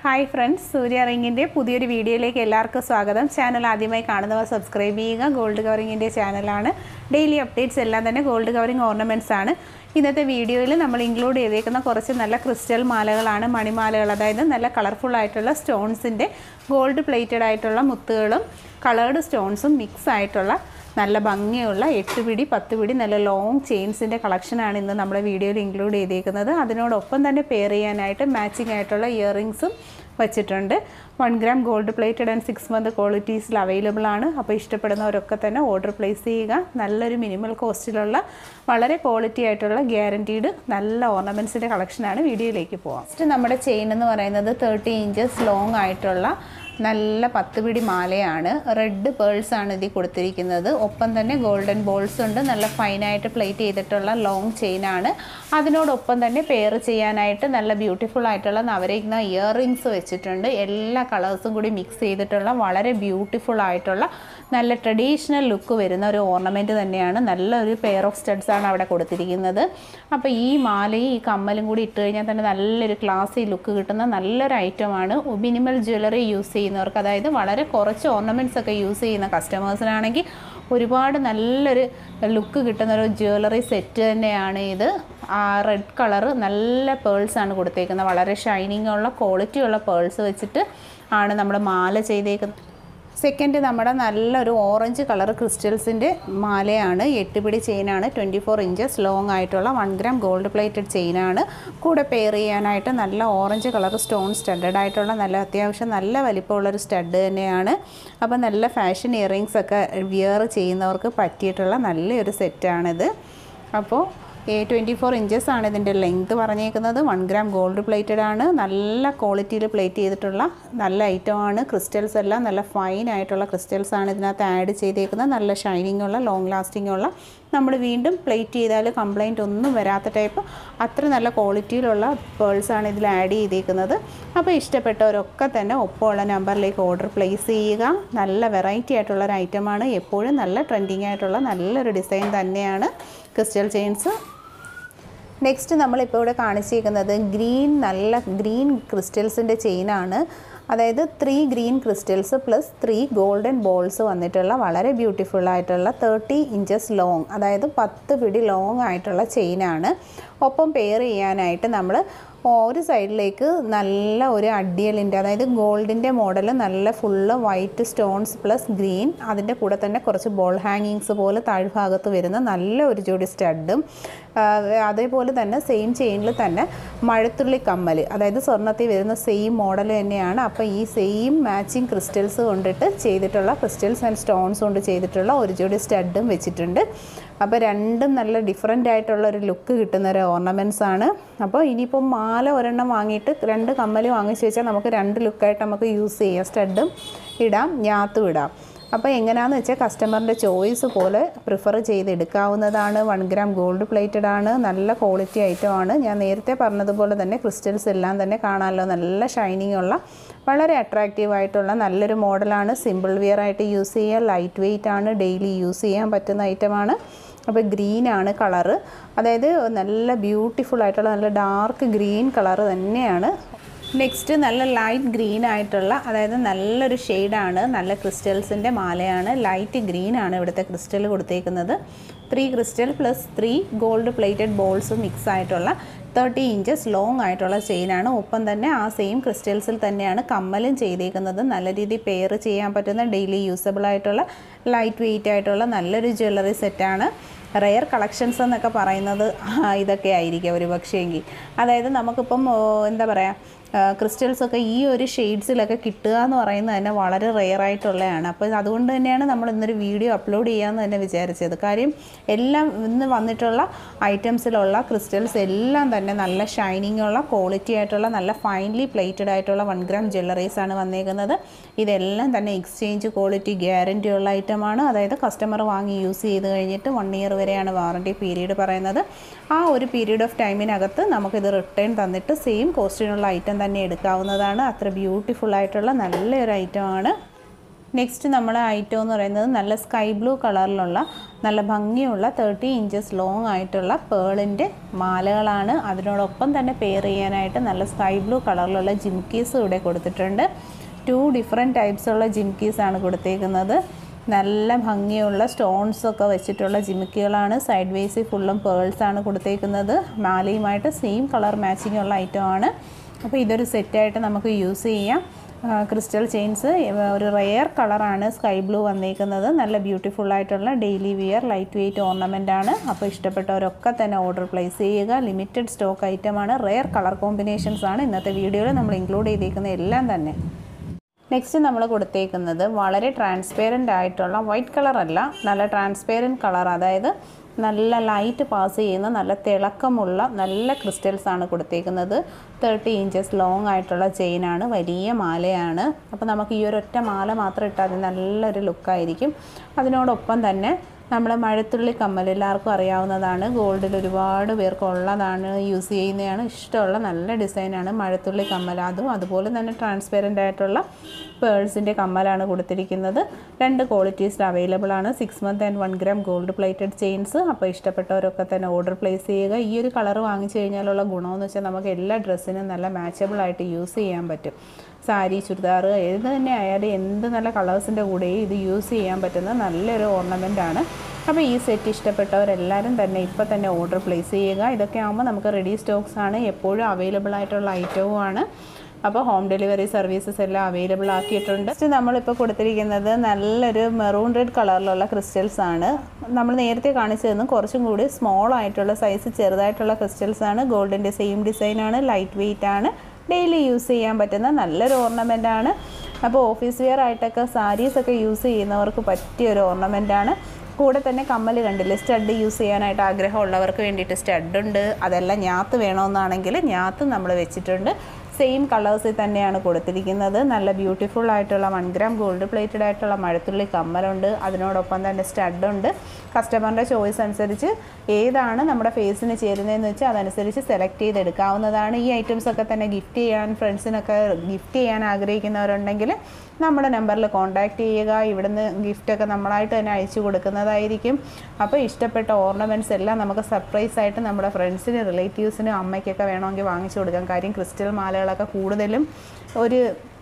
hi friends സൂര്യ റിങ്ങിൻ്റെ പുതിയൊരു വീഡിയോയിലേക്ക് എല്ലാവർക്കും സ്വാഗതം ചാനൽ ആദ്യമായി കാണുന്നവർ സബ്സ്ക്രൈബ് ചെയ്യുക ഗോൾഡ് കവറിങ്ങിൻ്റെ ചാനലാണ് ഡെയിലി അപ്ഡേറ്റ്സ് എല്ലാം തന്നെ ഗോൾഡ് കവറിങ് ഓർണമെൻറ്റ്സ് ആണ് ഇന്നത്തെ വീഡിയോയിൽ നമ്മൾ ഇൻക്ലൂഡ് ചെയ്തേക്കുന്ന കുറച്ച് നല്ല ക്രിസ്റ്റൽ മാലകളാണ് മണിമാലകൾ അതായത് നല്ല കളർഫുൾ ആയിട്ടുള്ള സ്റ്റോൺസിൻ്റെ ഗോൾഡ് പ്ലേറ്റഡ് ആയിട്ടുള്ള മുത്തുകളും കളേർഡ് സ്റ്റോൺസും മിക്സ് ആയിട്ടുള്ള നല്ല ഭംഗിയുള്ള എട്ട് പിടി പത്ത് പിടി നല്ല ലോങ് ചെയിൻസിൻ്റെ കളക്ഷനാണ് ഇന്ന് നമ്മുടെ വീഡിയോയിൽ ഇൻക്ലൂഡ് ചെയ്തേക്കുന്നത് അതിനോടൊപ്പം തന്നെ പെയർ ചെയ്യാനായിട്ട് മാച്ചിങ് ആയിട്ടുള്ള ഇയറിങ്സും വച്ചിട്ടുണ്ട് one gram gold plated and six month ക്വാളിറ്റീസിൽ അവൈലബിൾ ആണ് അപ്പോൾ ഇഷ്ടപ്പെടുന്നവരൊക്കെ തന്നെ ഓർഡർ പ്ലേസ് ചെയ്യുക നല്ലൊരു മിനിമൽ കോസ്റ്റിലുള്ള വളരെ ക്വാളിറ്റി ആയിട്ടുള്ള ഗ്യാരണ്ടീഡ് നല്ല ഓർണമെൻറ്റ്സിൻ്റെ കളക്ഷനാണ് വീഡിയോയിലേക്ക് പോകാം ഫസ്റ്റ് നമ്മുടെ ചെയിൻ എന്ന് പറയുന്നത് തേർട്ടി ഇഞ്ചസ് ലോങ് ആയിട്ടുള്ള നല്ല പത്ത് പിടി മാലയാണ് റെഡ് പേൾസ് ആണ് ഇതിൽ കൊടുത്തിരിക്കുന്നത് ഒപ്പം തന്നെ ഗോൾഡൻ ബോൾസ് ഉണ്ട് നല്ല ഫൈനായിട്ട് പ്ലേറ്റ് ചെയ്തിട്ടുള്ള ലോങ് ചെയിൻ ആണ് അതിനോടൊപ്പം തന്നെ പെയർ ചെയ്യാനായിട്ട് നല്ല ബ്യൂട്ടിഫുൾ ആയിട്ടുള്ള നവരയ്ക്കുന്ന ഇയറിങ്സ് വെച്ചിട്ടുണ്ട് എല്ലാ കളേഴ്സും കൂടി മിക്സ് ചെയ്തിട്ടുള്ള വളരെ ബ്യൂട്ടിഫുൾ ആയിട്ടുള്ള നല്ല ട്രഡീഷണൽ ലുക്ക് വരുന്ന ഒരു ഓർണമെൻറ്റ് തന്നെയാണ് നല്ലൊരു പെയർ ഓഫ് സ്റ്റഡ്സ് ആണ് അവിടെ കൊടുത്തിരിക്കുന്നത് അപ്പോൾ ഈ മാലയും ഈ കമ്മലും കൂടി ഇട്ട് കഴിഞ്ഞാൽ തന്നെ നല്ലൊരു ക്ലാസി ലുക്ക് കിട്ടുന്ന നല്ലൊരു ഐറ്റമാണ് മിനിമൽ ജ്വല്ലറി യൂസ് ചെയ്യുന്നവർക്ക് അതായത് വളരെ കുറച്ച് ഓർണമെൻറ്റ്സ് ഒക്കെ യൂസ് ചെയ്യുന്ന കസ്റ്റമേഴ്സിനാണെങ്കിൽ ഒരുപാട് നല്ലൊരു ലുക്ക് കിട്ടുന്ന ഒരു ജ്വല്ലറി സെറ്റ് തന്നെയാണ് ഇത് ആ റെഡ് കളറ് നല്ല പേൾസ് ആണ് കൊടുത്തേക്കുന്നത് വളരെ ഷൈനിങ് ഉള്ള ക്വാളിറ്റി ഉള്ള പേൾസ് വെച്ചിട്ട് ആണ് നമ്മൾ മാല ചെയ്തേക്കുന്നത് സെക്കൻഡ് നമ്മുടെ നല്ലൊരു ഓറഞ്ച് കളർ ക്രിസ്റ്റൽസിൻ്റെ മാലയാണ് എട്ട് പിടി ചെയിനാണ് ട്വൻറ്റി ഫോർ ഇഞ്ചസ് ലോങ് ആയിട്ടുള്ള വൺ ഗ്രാം ഗോൾഡ് പ്ലേറ്റഡ് ചെയിനാണ് കൂടെ പെയർ ചെയ്യാനായിട്ട് നല്ല ഓറഞ്ച് കളർ സ്റ്റോൺ സ്റ്റഡഡ് ആയിട്ടുള്ള നല്ല അത്യാവശ്യം നല്ല വലിപ്പമുള്ളൊരു സ്റ്റഡ് തന്നെയാണ് അപ്പോൾ നല്ല ഫാഷൻ ഇയറിങ്സ് ഒക്കെ വിയർ ചെയ്യുന്നവർക്ക് പറ്റിയിട്ടുള്ള നല്ലൊരു സെറ്റാണിത് അപ്പോൾ എ ട്വൻറ്റി ഫോർ ഇഞ്ചസ് ആണ് ഇതിൻ്റെ ലെങ്ത് പറഞ്ഞേക്കുന്നത് വൺ ഗ്രാം ഗോൾഡ് പ്ലേറ്റഡ് ആണ് നല്ല ക്വാളിറ്റിയിൽ പ്ലേറ്റ് ചെയ്തിട്ടുള്ള നല്ല ഐറ്റമാണ് ക്രിസ്റ്റൽസ് എല്ലാം നല്ല ഫൈൻ ആയിട്ടുള്ള ക്രിസ്റ്റൽസ് ആണ് ഇതിനകത്ത് ആഡ് ചെയ്തേക്കുന്നത് നല്ല ഷൈനിങ് ഉള്ള ലോങ് ലാസ്റ്റിംഗ് ഉള്ള നമ്മൾ വീണ്ടും പ്ലേറ്റ് ചെയ്താൽ കംപ്ലൈൻറ്റ് ഒന്നും വരാത്ത ടൈപ്പ് അത്ര നല്ല ക്വാളിറ്റിയിലുള്ള പേൾസ് ആണ് ഇതിൽ ആഡ് ചെയ്തേക്കുന്നത് അപ്പോൾ ഇഷ്ടപ്പെട്ടവരൊക്കെ തന്നെ ഒപ്പമുള്ള നമ്പറിലേക്ക് ഓർഡർ പ്ലേസ് ചെയ്യുക നല്ല വെറൈറ്റി ആയിട്ടുള്ള ഒരു ഐറ്റമാണ് എപ്പോഴും നല്ല ട്രെൻഡിങ് ആയിട്ടുള്ള നല്ലൊരു ഡിസൈൻ തന്നെയാണ് ക്രിസ്റ്റൽ ചെയിൻസ് നെക്സ്റ്റ് നമ്മളിപ്പോൾ ഇവിടെ കാണിച്ചിരിക്കുന്നത് ഗ്രീൻ നല്ല ഗ്രീൻ ക്രിസ്റ്റൽസിൻ്റെ ചെയിനാണ് അതായത് three green crystals plus three golden balls വന്നിട്ടുള്ള വളരെ ബ്യൂട്ടിഫുൾ ആയിട്ടുള്ള തേർട്ടി ഇഞ്ചസ് ലോങ് അതായത് പത്ത് പിടി ലോങ് ആയിട്ടുള്ള ചെയിനാണ് ഒപ്പം പെയർ ചെയ്യാനായിട്ട് നമ്മൾ ഒരു സൈഡിലേക്ക് നല്ല ഒരു അഡിയലിൻ്റെ അതായത് ഗോൾഡിൻ്റെ മോഡൽ നല്ല full white stones plus green അതിൻ്റെ കൂടെ തന്നെ കുറച്ച് ബോൾ ഹാങ്ങിങ്സ് പോലെ താഴ്ഭാഗത്ത് വരുന്ന നല്ല ഒരു ജോഡി സ്റ്റഡും അതേപോലെ തന്നെ സെയിം ചെയിനിൽ തന്നെ മഴത്തുള്ളി കമ്മൽ അതായത് സ്വർണ്ണത്തിൽ വരുന്ന സെയിം മോഡൽ തന്നെയാണ് അപ്പോൾ ഈ സെയിം മാച്ചിങ് ക്രിസ്റ്റൽസ് കൊണ്ടിട്ട് ചെയ്തിട്ടുള്ള ക്രിസ്റ്റൽസ് ആൻഡ് സ്റ്റോൺസ് കൊണ്ട് ചെയ്തിട്ടുള്ള ഒരു ജോഡി സ്റ്റഡും വെച്ചിട്ടുണ്ട് അപ്പോൾ രണ്ടും നല്ല ഡിഫറെൻ്റ് ആയിട്ടുള്ള ഒരു ലുക്ക് കിട്ടുന്ന ഒരു ഓർണമെൻറ്റ്സ് ആണ് അപ്പോൾ ഇനിയിപ്പോൾ മാല ഒരെണ്ണം വാങ്ങിയിട്ട് രണ്ട് കമ്മൽ വാങ്ങിച്ച് വെച്ചാൽ നമുക്ക് രണ്ട് ലുക്കായിട്ട് നമുക്ക് യൂസ് ചെയ്യാം സ്റ്റഡും ഇടാം ഞാത്തും ഇടാം അപ്പോൾ എങ്ങനെയാണെന്ന് വെച്ചാൽ കസ്റ്റമറിൻ്റെ ചോയ്സ് പോലെ പ്രിഫർ ചെയ്തെടുക്കാവുന്നതാണ് വൺ ഗ്രാം ഗോൾഡ് പ്ലേറ്റഡ് ആണ് നല്ല ക്വാളിറ്റി ഐറ്റം ആണ് ഞാൻ നേരത്തെ പറഞ്ഞതുപോലെ തന്നെ ക്രിസ്റ്റൽസ് എല്ലാം തന്നെ കാണാമല്ലോ നല്ല ഷൈനിങ് ഉള്ള വളരെ അട്രാക്റ്റീവ് ആയിട്ടുള്ള നല്ലൊരു മോഡലാണ് സിമ്പിൾ വിയർ ആയിട്ട് യൂസ് ചെയ്യുക ലൈറ്റ് വെയിറ്റ് ആണ് ഡെയിലി യൂസ് ചെയ്യാൻ പറ്റുന്ന ഐറ്റമാണ് അപ്പോൾ ഗ്രീൻ ആണ് കളറ് അതായത് നല്ല ബ്യൂട്ടിഫുൾ ആയിട്ടുള്ള നല്ല ഡാർക്ക് ഗ്രീൻ കളറ് തന്നെയാണ് നെക്സ്റ്റ് നല്ല ലൈറ്റ് ഗ്രീൻ ആയിട്ടുള്ള അതായത് നല്ലൊരു ഷെയ്ഡാണ് നല്ല ക്രിസ്റ്റൽസിൻ്റെ മാലയാണ് ലൈറ്റ് ഗ്രീൻ ആണ് ഇവിടുത്തെ ക്രിസ്റ്റൽ കൊടുത്തേക്കുന്നത് three crystal plus three gold plated balls mix ആയിട്ടുള്ള തേർട്ടി ഇഞ്ചസ് ലോങ് ആയിട്ടുള്ള ചെയിനാണ് ഒപ്പം തന്നെ ആ സെയിം ക്രിസ്റ്റൽസിൽ തന്നെയാണ് കമ്മലും ചെയ്തേക്കുന്നത് നല്ല രീതിയിൽ പെയർ ചെയ്യാൻ പറ്റുന്ന ഡെയിലി യൂസബിൾ ആയിട്ടുള്ള ലൈറ്റ് വെയിറ്റ് ആയിട്ടുള്ള നല്ലൊരു ജ്വല്ലറി സെറ്റാണ് റെയർ കളക്ഷൻസ് എന്നൊക്കെ പറയുന്നത് ഇതൊക്കെ ആയിരിക്കും ഒരു പക്ഷേങ്കിൽ അതായത് നമുക്കിപ്പം എന്താ പറയുക ക്രിസ്റ്റൽസ് ഒക്കെ ഈ ഒരു ഷെയ്ഡ്സിലൊക്കെ കിട്ടുക എന്ന് പറയുന്നത് തന്നെ വളരെ റെയർ ആയിട്ടുള്ളതാണ് അപ്പോൾ അതുകൊണ്ട് തന്നെയാണ് നമ്മൾ ഇന്നൊരു വീഡിയോ അപ്ലോഡ് ചെയ്യാമെന്ന് തന്നെ വിചാരിച്ചത് കാര്യം എല്ലാം ഇന്ന് വന്നിട്ടുള്ള ഐറ്റംസിലുള്ള ക്രിസ്റ്റൽസ് എല്ലാം തന്നെ നല്ല ഷൈനിങ് ഉള്ള ക്വാളിറ്റി ആയിട്ടുള്ള നല്ല ഫൈൻലി പ്ലേറ്റഡ് ആയിട്ടുള്ള വൺ ഗ്രാം ജ്വല്ലറീസ് ആണ് വന്നേക്കുന്നത് ഇതെല്ലാം തന്നെ എക്സ്ചേഞ്ച് ക്വാളിറ്റി ഗ്യാരൻറ്റി ഉള്ള ഐറ്റമാണ് അതായത് കസ്റ്റമർ വാങ്ങി യൂസ് ചെയ്ത് കഴിഞ്ഞിട്ട് വൺ ഇയർ വരെയാണ് വാറണ്ടി പീരീഡ് പറയുന്നത് ആ ഒരു പീരീഡ് ഓഫ് ടൈമിനകത്ത് നമുക്കിത് റിട്ടേൺ തന്നിട്ട് സെയിം കോസ്റ്റിനുള്ള ഐറ്റം തന്നെ എടുക്കാവുന്നതാണ് അത്ര ബ്യൂട്ടിഫുൾ ആയിട്ടുള്ള നല്ലൊരു ഐറ്റമാണ് നെക്സ്റ്റ് നമ്മുടെ ഐറ്റം എന്ന് പറയുന്നത് നല്ല സ്കൈ ബ്ലൂ കളറിലുള്ള നല്ല ഭംഗിയുള്ള തേർട്ടി ഇഞ്ചസ് ലോങ് ആയിട്ടുള്ള പേളിൻ്റെ മാലകളാണ് അതിനോടൊപ്പം തന്നെ പെയർ ചെയ്യാനായിട്ട് നല്ല സ്കൈ ബ്ലൂ കളറിലുള്ള ജിംക്കീസ് ഇവിടെ കൊടുത്തിട്ടുണ്ട് ടു ഡിഫറെൻറ്റ് ടൈപ്സ് ഉള്ള ജിംക്കീസ് ആണ് കൊടുത്തേക്കുന്നത് നല്ല ഭംഗിയുള്ള സ്റ്റോൺസ് ഒക്കെ വെച്ചിട്ടുള്ള ജിമിക്കികളാണ് സൈഡ് വേസിൽ ഫുള്ളും പേൾസ് ആണ് കൊടുത്തേക്കുന്നത് മാലയുമായിട്ട് സെയിം കളർ മാച്ചിങ് ഉള്ള ഐറ്റം ആണ് അപ്പോൾ ഇതൊരു സെറ്റായിട്ട് നമുക്ക് യൂസ് ചെയ്യാം ക്രിസ്റ്റൽ ചെയിൻസ് ഒരു റെയർ കളറാണ് സ്കൈ ബ്ലൂ വന്നേക്കുന്നത് നല്ല ബ്യൂട്ടിഫുൾ ആയിട്ടുള്ള daily wear light weight ornament ആണ് അപ്പോൾ ഇഷ്ടപ്പെട്ടവരൊക്കെ തന്നെ ഓർഡർ പ്ലേസ് ചെയ്യുക ലിമിറ്റഡ് സ്റ്റോക്ക് ഐറ്റമാണ് റെയർ കളർ കോമ്പിനേഷൻസ് ആണ് ഇന്നത്തെ വീഡിയോയിൽ നമ്മൾ ഇൻക്ലൂഡ് ചെയ്തേക്കുന്ന എല്ലാം തന്നെ നെക്സ്റ്റ് നമ്മൾ കൊടുത്തേക്കുന്നത് വളരെ ട്രാൻസ്പെറൻ്റ് ആയിട്ടുള്ള വൈറ്റ് കളർ അല്ല നല്ല ട്രാൻസ്പെറൻറ്റ് കളർ അതായത് നല്ല ലൈറ്റ് പാസ് ചെയ്യുന്ന നല്ല തിളക്കമുള്ള നല്ല ക്രിസ്റ്റൽസ് ആണ് കൊടുത്തേക്കുന്നത് തേർട്ടി ഇഞ്ചസ് ലോങ് ആയിട്ടുള്ള ചെയിനാണ് വലിയ മാലയാണ് അപ്പോൾ നമുക്ക് ഈ ഒരു ഒറ്റ മാല മാത്രം ഇട്ടാൽ മതി നല്ലൊരു ലുക്കായിരിക്കും അതിനോടൊപ്പം തന്നെ നമ്മൾ മഴത്തുള്ളി കമ്മൽ എല്ലാവർക്കും അറിയാവുന്നതാണ് ഗോൾഡിൽ ഒരുപാട് പേർക്ക് ഉള്ളതാണ് യൂസ് ചെയ്യുന്നതാണ് ഇഷ്ടമുള്ള നല്ല ഡിസൈനാണ് മഴത്തുള്ളി കമ്മൽ അതും അതുപോലെ തന്നെ ട്രാൻസ്പെറൻ്റ് ആയിട്ടുള്ള പേഴ്സിൻ്റെ കമ്മലാണ് കൊടുത്തിരിക്കുന്നത് രണ്ട് ക്വാളിറ്റീസിൽ അവൈലബിൾ ആണ് six month and one gram gold plated chains അപ്പോൾ ഇഷ്ടപ്പെട്ടവരൊക്കെ തന്നെ ഓർഡർ പ്ലേസ് ചെയ്യുക ഈ ഒരു കളർ വാങ്ങിച്ചു കഴിഞ്ഞാലുള്ള ഗുണമെന്ന് വെച്ചാൽ നമുക്ക് എല്ലാ ഡ്രസ്സിനും നല്ല മാച്ചബിൾ ആയിട്ട് യൂസ് ചെയ്യാൻ പറ്റും സാരി ചുരിദാർ ഏത് തന്നെ ആയാലും എന്ത് നല്ല കളേഴ്സിൻ്റെ കൂടെയും ഇത് യൂസ് ചെയ്യാൻ പറ്റുന്ന നല്ലൊരു ഓർണമെൻ്റ് ആണ് അപ്പോൾ ഈ സെറ്റ് ഇഷ്ടപ്പെട്ടവരെല്ലാവരും തന്നെ ഇപ്പോൾ തന്നെ ഓർഡർ പ്ലേസ് ചെയ്യുക ഇതൊക്കെ ആകുമ്പോൾ നമുക്ക് റെഡി സ്റ്റോക്സ് ആണ് എപ്പോഴും അവൈലബിൾ ആയിട്ടുള്ള ഐറ്റവും ആണ് അപ്പോൾ ഹോം ഡെലിവറി സർവീസസ് എല്ലാം അവൈലബിൾ ആക്കിയിട്ടുണ്ട് Next നമ്മളിപ്പോൾ കൊടുത്തിരിക്കുന്നത് നല്ലൊരു മെറൂൺ റെഡ് കളറിലുള്ള ക്രിസ്റ്റൽസ് ആണ് നമ്മൾ നേരത്തെ കാണിച്ചതെന്ന് കുറച്ചും കൂടി സ്മോൾ ആയിട്ടുള്ള സൈസ് ചെറുതായിട്ടുള്ള ക്രിസ്റ്റൽസ് ആണ് ഗോൾഡിൻ്റെ സെയിം ഡിസൈൻ ആണ് ലൈറ്റ് വെയിറ്റ് ആണ് ഡെയിലി യൂസ് ചെയ്യാൻ പറ്റുന്ന നല്ലൊരു ഓർണമെൻ്റ് ആണ് അപ്പോൾ ഓഫീസ് വെയർ ആയിട്ടൊക്കെ സാരീസ് ഒക്കെ യൂസ് ചെയ്യുന്നവർക്ക് പറ്റിയ ഒരു ഓർണമെൻ്റ് ആണ് കൂടെ തന്നെ കമ്മൽ കണ്ടില്ലേ സ്റ്റഡ് യൂസ് ചെയ്യാനായിട്ട് ആഗ്രഹമുള്ളവർക്ക് വേണ്ടിയിട്ട് സ്റ്റഡ് ഉണ്ട് അതെല്ലാം ഞാത്ത് വേണമെന്നാണെങ്കിൽ ഞാത്ത് നമ്മൾ വെച്ചിട്ടുണ്ട് സെയിം കളേഴ്സിൽ തന്നെയാണ് കൊടുത്തിരിക്കുന്നത് നല്ല ബ്യൂട്ടിഫുൾ ആയിട്ടുള്ള വൺ ഗ്രാം ഗോൾഡ് പ്ലേറ്റഡ് ആയിട്ടുള്ള മഴത്തുള്ളി കമ്മലുണ്ട് അതിനോടൊപ്പം തന്നെ സ്റ്റഡ് ഉണ്ട് കസ്റ്റമറിൻ്റെ ചോയ്സ് അനുസരിച്ച് ഏതാണ് നമ്മുടെ ഫേസിന് ചേരുന്നതെന്ന് വെച്ചാൽ അതനുസരിച്ച് സെലക്ട് ചെയ്തെടുക്കാവുന്നതാണ് ഈ ഐറ്റംസ് ഒക്കെ തന്നെ ഗിഫ്റ്റ് ചെയ്യാൻ ഫ്രണ്ട്സിനൊക്കെ ഗിഫ്റ്റ് ചെയ്യാൻ ആഗ്രഹിക്കുന്നവരുണ്ടെങ്കിൽ നമ്മുടെ നമ്പറിൽ കോൺടാക്റ്റ് ചെയ്യുക ഇവിടുന്ന് ഗിഫ്റ്റൊക്കെ നമ്മളായിട്ട് തന്നെ അയച്ചു കൊടുക്കുന്നതായിരിക്കും അപ്പോൾ ഇഷ്ടപ്പെട്ട ഓർണമെൻറ്റ്സ് എല്ലാം നമുക്ക് സർപ്രൈസ് ആയിട്ട് നമ്മുടെ ഫ്രണ്ട്സിന് റിലേറ്റീവ്സിനും അമ്മയ്ക്കൊക്കെ വേണമെങ്കിൽ വാങ്ങിച്ചു കൊടുക്കാം കാര്യം ക്രിസ്റ്റൽ മാലകളൊക്കെ കൂടുതലും ഒരു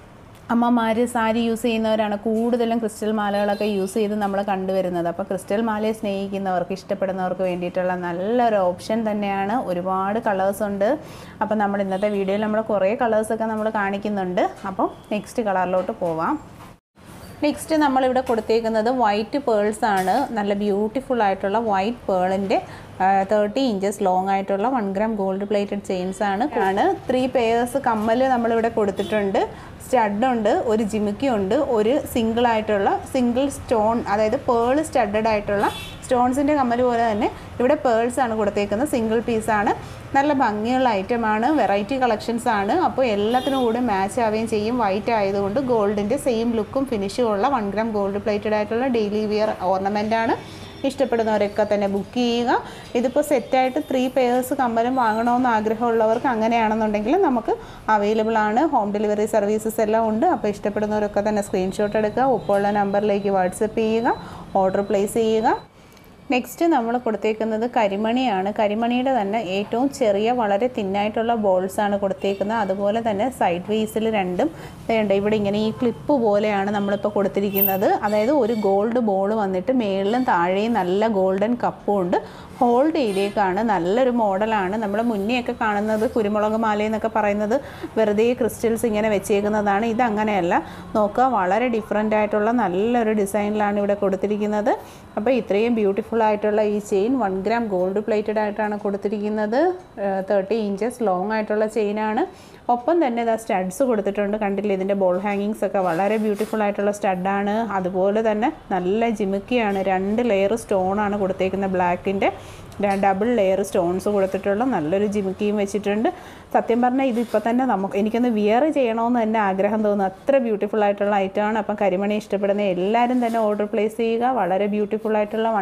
അമ്മമാർ സാരി യൂസ് ചെയ്യുന്നവരാണ് കൂടുതലും ക്രിസ്റ്റൽ മാലകളൊക്കെ യൂസ് ചെയ്ത് നമ്മൾ കണ്ടുവരുന്നത് അപ്പോൾ ക്രിസ്റ്റൽ മാലയെ സ്നേഹിക്കുന്നവർക്ക് ഇഷ്ടപ്പെടുന്നവർക്ക് വേണ്ടിയിട്ടുള്ള നല്ലൊരു ഓപ്ഷൻ തന്നെയാണ് ഒരുപാട് കളേഴ്സ് ഉണ്ട് അപ്പോൾ നമ്മൾ ഇന്നത്തെ വീഡിയോയിൽ നമ്മൾ കുറേ കളേഴ്സൊക്കെ നമ്മൾ കാണിക്കുന്നുണ്ട് അപ്പോൾ നെക്സ്റ്റ് കളറിലോട്ട് പോവാം നെക്സ്റ്റ് നമ്മളിവിടെ കൊടുത്തേക്കുന്നത് വൈറ്റ് പേൾസ് ആണ് നല്ല ബ്യൂട്ടിഫുൾ ആയിട്ടുള്ള വൈറ്റ് പേളിൻ്റെ തേർട്ടി ഇഞ്ചസ് ലോങ് ആയിട്ടുള്ള one gram gold plated chains ആണ് ആണ് ത്രീ പെയേഴ്സ് കമ്മൽ നമ്മളിവിടെ കൊടുത്തിട്ടുണ്ട് സ്റ്റഡ് ഉണ്ട് ഒരു ജിമിക്കി ഉണ്ട് ഒരു സിംഗിൾ ആയിട്ടുള്ള സിംഗിൾ സ്റ്റോൺ അതായത് പേൾ സ്റ്റഡഡ് ആയിട്ടുള്ള സ്റ്റോൺസിൻ്റെ കമ്മൽ പോലെ തന്നെ ഇവിടെ പേൾസ് ആണ് കൊടുത്തേക്കുന്നത് സിംഗിൾ പീസാണ് നല്ല ഭംഗിയുള്ള ഐറ്റമാണ് വെറൈറ്റി കളക്ഷൻസ് ആണ് അപ്പോൾ എല്ലാത്തിനും കൂടെ മാച്ച് ആവുകയും ചെയ്യും വൈറ്റ് ആയതുകൊണ്ട് ഗോൾഡിൻ്റെ സെയിം ലുക്കും ഫിനിഷും ഉള്ള വൺ ഗ്രാം ഗോൾഡ് പ്ലേറ്റഡ് ആയിട്ടുള്ള ഡെയിലി വിയർ ഓർണമെൻ്റ് ആണ് ഇഷ്ടപ്പെടുന്നവരൊക്കെ തന്നെ ബുക്ക് ചെയ്യുക ഇതിപ്പോൾ സെറ്റായിട്ട് ത്രീ പെയേഴ്സ് കമ്പലും വാങ്ങണമെന്ന് ആഗ്രഹമുള്ളവർക്ക് അങ്ങനെയാണെന്നുണ്ടെങ്കിൽ നമുക്ക് അവൈലബിൾ ആണ് ഹോം ഡെലിവറി സർവീസസ് എല്ലാം ഉണ്ട് അപ്പോൾ ഇഷ്ടപ്പെടുന്നവരൊക്കെ തന്നെ സ്ക്രീൻഷോട്ട് എടുക്കുക ഒപ്പമുള്ള നമ്പറിലേക്ക് വാട്സപ്പ് ചെയ്യുക ഓർഡർ പ്ലേസ് ചെയ്യുക നെക്സ്റ്റ് നമ്മൾ കൊടുത്തേക്കുന്നത് കരിമണിയാണ് കരിമണിയുടെ തന്നെ ഏറ്റവും ചെറിയ വളരെ തിന്നായിട്ടുള്ള ബോൾസ് ആണ് കൊടുത്തേക്കുന്നത് അതുപോലെ തന്നെ സൈഡ് വേസിൽ രണ്ടും വേണ്ട ഇവിടെ ഇങ്ങനെ ഈ ക്ലിപ്പ് പോലെയാണ് നമ്മളിപ്പോൾ കൊടുത്തിരിക്കുന്നത് അതായത് ഒരു ഗോൾഡ് ബോൾ വന്നിട്ട് മേളിലും താഴെയും നല്ല ഗോൾഡൻ കപ്പും ഉണ്ട് ഹോൾഡ് ചെയ്തേക്കാണ് നല്ലൊരു മോഡലാണ് നമ്മൾ മുന്നെയൊക്കെ കാണുന്നത് കുരുമുളക് മാല എന്നൊക്കെ പറയുന്നത് വെറുതെ ക്രിസ്റ്റൽസ് ഇങ്ങനെ വെച്ചേക്കുന്നതാണ് ഇത് അങ്ങനെയല്ല നോക്കുക വളരെ ഡിഫറെൻ്റ് ആയിട്ടുള്ള നല്ലൊരു ഡിസൈനിലാണ് ഇവിടെ കൊടുത്തിരിക്കുന്നത് അപ്പോൾ ഇത്രയും ബ്യൂട്ടിഫുൾ ആയിട്ടുള്ള ഈ chain one gram gold plated ആയിട്ടാണ് കൊടുത്തിരിക്കുന്നത് തേർട്ടി ഇഞ്ചസ് ലോങ് ആയിട്ടുള്ള ചെയിനാണ് ഒപ്പം തന്നെ ഇതാ സ്റ്റഡ്സ് കൊടുത്തിട്ടുണ്ട് കണ്ടില്ലേ ഇതിൻ്റെ ബോൾ ഹാങ്ങിങ്സ് ഒക്കെ വളരെ ബ്യൂട്ടിഫുൾ ആയിട്ടുള്ള സ്റ്റഡാണ് അതുപോലെ തന്നെ നല്ല ജിമിക്കിയാണ് രണ്ട് ലെയർ സ്റ്റോണാണ് കൊടുത്തേക്കുന്നത് ബ്ലാക്കിൻ്റെ ഡബിൾ ലെയർ സ്റ്റോൺസ് കൊടുത്തിട്ടുള്ള നല്ലൊരു ജിമിക്കിയും വെച്ചിട്ടുണ്ട് സത്യം പറഞ്ഞാൽ ഇതിപ്പോൾ തന്നെ നമുക്ക് എനിക്കൊന്ന് വിയർ ചെയ്യണമെന്ന് തന്നെ ആഗ്രഹം തോന്നുന്നു അത്ര ബ്യൂട്ടിഫുൾ ആയിട്ടുള്ള ഐറ്റമാണ് അപ്പം കരിമണി ഇഷ്ടപ്പെടുന്ന എല്ലാവരും തന്നെ ഓർഡർ പ്ലേസ് ചെയ്യുക വളരെ ബ്യൂട്ടിഫുൾ ആയിട്ടുള്ള one gram gold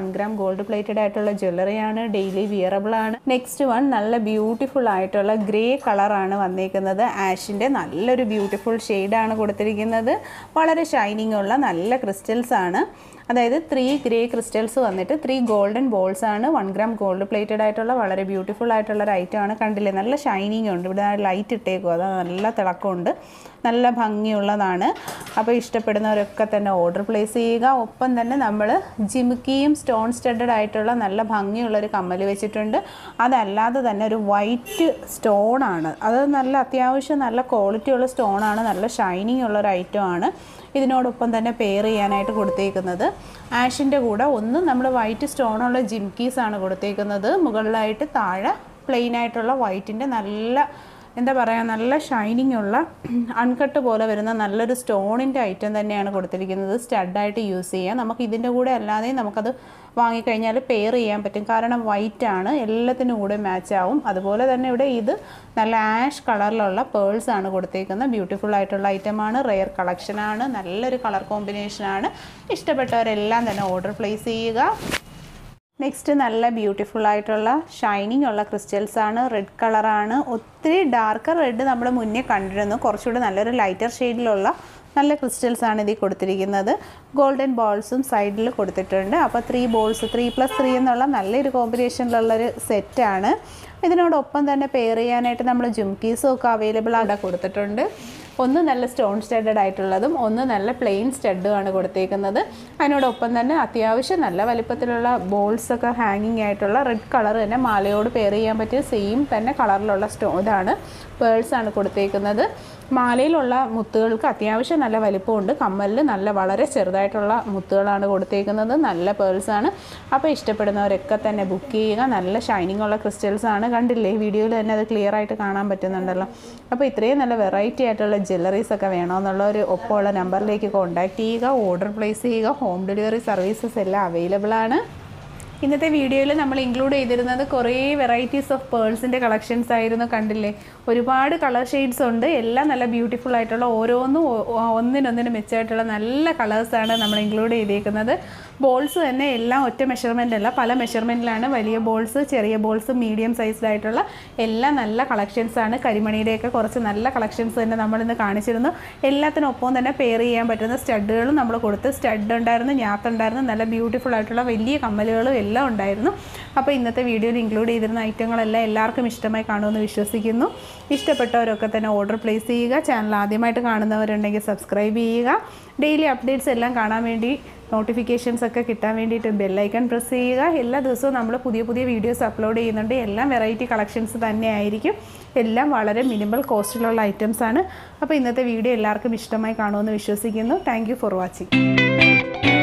gold plated ആയിട്ടുള്ള ജ്വല്ലറിയാണ് ഡെയിലി വിയറബിൾ ആണ് നെക്സ്റ്റ് വൺ നല്ല ബ്യൂട്ടിഫുൾ ആയിട്ടുള്ള ഗ്രേ കളറാണ് വന്നേക്കുന്നത് ആഷിൻ്റെ നല്ലൊരു ബ്യൂട്ടിഫുൾ ഷെയ്ഡാണ് കൊടുത്തിരിക്കുന്നത് വളരെ ഷൈനിങ് ഉള്ള നല്ല ക്രിസ്റ്റൽസ് ആണ് അതായത് ത്രീ ഗ്രേ ക്രിസ്റ്റൽസ് വന്നിട്ട് ത്രീ ഗോൾഡൻ ബോൾസ് ആണ് വൺ ഗ്രാം ഗോൾഡ് പ്ലേറ്റഡ് ആയിട്ടുള്ള വളരെ ബ്യൂട്ടിഫുൾ ആയിട്ടുള്ള ഒരു ഐറ്റം ആണ് കണ്ടില്ലേ നല്ല ഷൈനിങ് ഉണ്ട് ഇവിടെ ലൈറ്റ് ഇട്ടേക്കും അത് നല്ല തിളക്കമുണ്ട് നല്ല ഭംഗിയുള്ളതാണ് അപ്പോൾ ഇഷ്ടപ്പെടുന്നവരൊക്കെ തന്നെ ഓർഡർ പ്ലേസ് ചെയ്യുക ഒപ്പം തന്നെ നമ്മൾ ജിമുക്കിയും സ്റ്റോൺ സ്റ്റഡഡ് ആയിട്ടുള്ള നല്ല ഭംഗിയുള്ളൊരു കമ്മൽ വെച്ചിട്ടുണ്ട് അതല്ലാതെ തന്നെ ഒരു വൈറ്റ് സ്റ്റോൺ ആണ് അത് നല്ല അത്യാവശ്യം നല്ല ക്വാളിറ്റി ഉള്ള സ്റ്റോൺ ആണ് നല്ല ഷൈനിങ് ഉള്ള ഒരു ഐറ്റം ആണ് ഇതിനോടൊപ്പം തന്നെ പെയർ ചെയ്യാനായിട്ട് കൊടുത്തേക്കുന്നത് ആഷിൻ്റെ കൂടെ ഒന്ന് നമ്മൾ വൈറ്റ് സ്റ്റോണുള്ള ജിംകീസ് ആണ് കൊടുത്തേക്കുന്നത് മുകളിലായിട്ട് താഴെ പ്ലെയിൻ ആയിട്ടുള്ള വൈറ്റിൻ്റെ നല്ല എന്താ പറയുക നല്ല ഷൈനിങ് ഉള്ള അൺകട്ട് പോലെ വരുന്ന നല്ലൊരു സ്റ്റോണിൻ്റെ ഐറ്റം തന്നെയാണ് കൊടുത്തിരിക്കുന്നത് സ്റ്റഡായിട്ട് യൂസ് ചെയ്യാം നമുക്ക് ഇതിൻ്റെ കൂടെ അല്ലാതെ നമുക്കത് വാങ്ങിക്കഴിഞ്ഞാൽ പെയർ ചെയ്യാൻ പറ്റും കാരണം വൈറ്റ് ആണ് എല്ലാത്തിനും കൂടെ മാച്ച് ആവും അതുപോലെ തന്നെ ഇവിടെ ഇത് നല്ല ആഷ് കളറിലുള്ള പേൾസ് ആണ് കൊടുത്തേക്കുന്നത് ബ്യൂട്ടിഫുൾ ആയിട്ടുള്ള ഐറ്റമാണ് റെയർ കളക്ഷനാണ് നല്ലൊരു കളർ കോമ്പിനേഷനാണ് ഇഷ്ടപ്പെട്ടവരെല്ലാം തന്നെ ഓർഡർ പ്ലേസ് ചെയ്യുക നെക്സ്റ്റ് നല്ല ബ്യൂട്ടിഫുൾ ആയിട്ടുള്ള ഷൈനിങ് ഉള്ള ക്രിസ്റ്റൽസ് ആണ് റെഡ് കളറാണ് ഒത്തിരി ഡാർക്കർ റെഡ് നമ്മൾ മുന്നേ കണ്ടിരുന്നു കുറച്ചുകൂടി നല്ലൊരു ലൈറ്റർ ഷെയ്ഡിലുള്ള നല്ല ക്രിസ്റ്റൽസ് ആണ് ഇതിൽ കൊടുത്തിരിക്കുന്നത് ഗോൾഡൻ ബോൾസും സൈഡിൽ കൊടുത്തിട്ടുണ്ട് അപ്പോൾ three balls three plus three എന്നുള്ള നല്ലൊരു കോമ്പിനേഷനിലുള്ളൊരു സെറ്റാണ് ഇതിനോടൊപ്പം തന്നെ പെയർ ചെയ്യാനായിട്ട് നമ്മൾ ജുംക്കീസും ഒക്കെ അവൈലബിൾ അവിടെ കൊടുത്തിട്ടുണ്ട് ഒന്ന് നല്ല സ്റ്റോൺ സ്റ്റഡഡ് ആയിട്ടുള്ളതും ഒന്ന് നല്ല പ്ലെയിൻ സ്റ്റഡുമാണ് കൊടുത്തേക്കുന്നത് അതിനോടൊപ്പം തന്നെ അത്യാവശ്യം നല്ല വലിപ്പത്തിലുള്ള ബോൾസ് ഒക്കെ ഹാങ്ങിങ് ആയിട്ടുള്ള റെഡ് കളർ തന്നെ മാലയോട് പെയർ ചെയ്യാൻ പറ്റിയ സെയിം തന്നെ കളറിലുള്ള സ്റ്റോ ഇതാണ് പേൾസ് ആണ് കൊടുത്തേക്കുന്നത് മാലയിലുള്ള മുത്തുകൾക്ക് അത്യാവശ്യം നല്ല വലിപ്പമുണ്ട് കമ്മലിൽ നല്ല വളരെ ചെറുതായിട്ടുള്ള മുത്തുകളാണ് കൊടുത്തേക്കുന്നത് നല്ല പേൾസ് ആണ് അപ്പോൾ ഇഷ്ടപ്പെടുന്നവരൊക്കെ തന്നെ ബുക്ക് ചെയ്യുക നല്ല ഷൈനിങ് ഉള്ള ക്രിസ്റ്റൽസ് ആണ് കണ്ടില്ലേ വീഡിയോയിൽ തന്നെ അത് ക്ലിയർ ആയിട്ട് കാണാൻ പറ്റുന്നുണ്ടല്ലോ അപ്പോൾ ഇത്രയും നല്ല വെറൈറ്റി ആയിട്ടുള്ള ജ്വല്ലറീസ് ഒക്കെ വേണമെന്നുള്ള ഒരു ഒപ്പമുള്ള നമ്പറിലേക്ക് കോൺടാക്റ്റ് ചെയ്യുക ഓർഡർ പ്ലേസ് ചെയ്യുക ഹോം ഡെലിവറി സർവീസസ് എല്ലാം അവൈലബിൾ ആണ് ഇന്നത്തെ വീഡിയോയിൽ നമ്മൾ ഇൻക്ലൂഡ് ചെയ്തിരുന്നത് കുറേ വെറൈറ്റീസ് ഓഫ് പേൾസിൻ്റെ കളക്ഷൻസ് ആയിരുന്നു കണ്ടില്ലേ ഒരുപാട് കളർ ഷെയ്ഡ്സ് ഉണ്ട് എല്ലാം നല്ല ബ്യൂട്ടിഫുൾ ആയിട്ടുള്ള ഓരോന്നും ഒ- ഒ- ഒന്നിനൊന്നിന് മെച്ചമായിട്ടുള്ള നല്ല കളേഴ്സാണ് നമ്മൾ ഇൻക്ലൂഡ് ചെയ്തേക്കുന്നത് ബോൾസ് തന്നെ എല്ലാം ഒറ്റ മെഷർമെൻ്റ് അല്ല പല മെഷർമെൻറ്റിലാണ് വലിയ ബോൾസ് ചെറിയ ബോൾസ് മീഡിയം സൈസ്ഡായിട്ടുള്ള എല്ലാം നല്ല കളക്ഷൻസ് ആണ് കരിമണിയുടെയൊക്കെ കുറച്ച് നല്ല കളക്ഷൻസ് തന്നെ നമ്മളിന്ന് കാണിച്ചിരുന്നു എല്ലാത്തിനൊപ്പം തന്നെ പെയർ ചെയ്യാൻ പറ്റുന്ന സ്റ്റഡുകളും നമ്മൾ കൊടുത്ത് സ്റ്റഡ് ഉണ്ടായിരുന്നു ഞാത്തുണ്ടായിരുന്നു നല്ല ബ്യൂട്ടിഫുൾ ആയിട്ടുള്ള വലിയ കമ്മലുകളും എല്ലാം ഉണ്ടായിരുന്നു അപ്പോൾ ഇന്നത്തെ വീഡിയോയിൽ ഇൻക്ലൂഡ് ചെയ്തിരുന്ന ഐറ്റങ്ങളെല്ലാം എല്ലാവർക്കും ഇഷ്ടമായി കാണുമെന്ന് വിശ്വസിക്കുന്നു ഇഷ്ടപ്പെട്ടവരൊക്കെ തന്നെ ഓർഡർ പ്ലേസ് ചെയ്യുക ചാനൽ ആദ്യമായിട്ട് കാണുന്നവരുണ്ടെങ്കിൽ സബ്സ്ക്രൈബ് ചെയ്യുക ഡെയിലി അപ്ഡേറ്റ്സ് എല്ലാം കാണാൻ വേണ്ടി നോട്ടിഫിക്കേഷൻസ് ഒക്കെ കിട്ടാൻ വേണ്ടിയിട്ട് ബെല്ലൈക്കൺ പ്രസ് ചെയ്യുക എല്ലാ ദിവസവും നമ്മൾ പുതിയ പുതിയ വീഡിയോസ് അപ്ലോഡ് ചെയ്യുന്നുണ്ട് എല്ലാം വെറൈറ്റി കളക്ഷൻസ് തന്നെ ആയിരിക്കും എല്ലാം വളരെ മിനിമൽ കോസ്റ്റിലുള്ള ഐറ്റംസ് ആണ് അപ്പോൾ ഇന്നത്തെ വീഡിയോ എല്ലാവർക്കും ഇഷ്ടമായി കാണുമെന്ന് വിശ്വസിക്കുന്നു താങ്ക് ഫോർ വാച്ചിങ്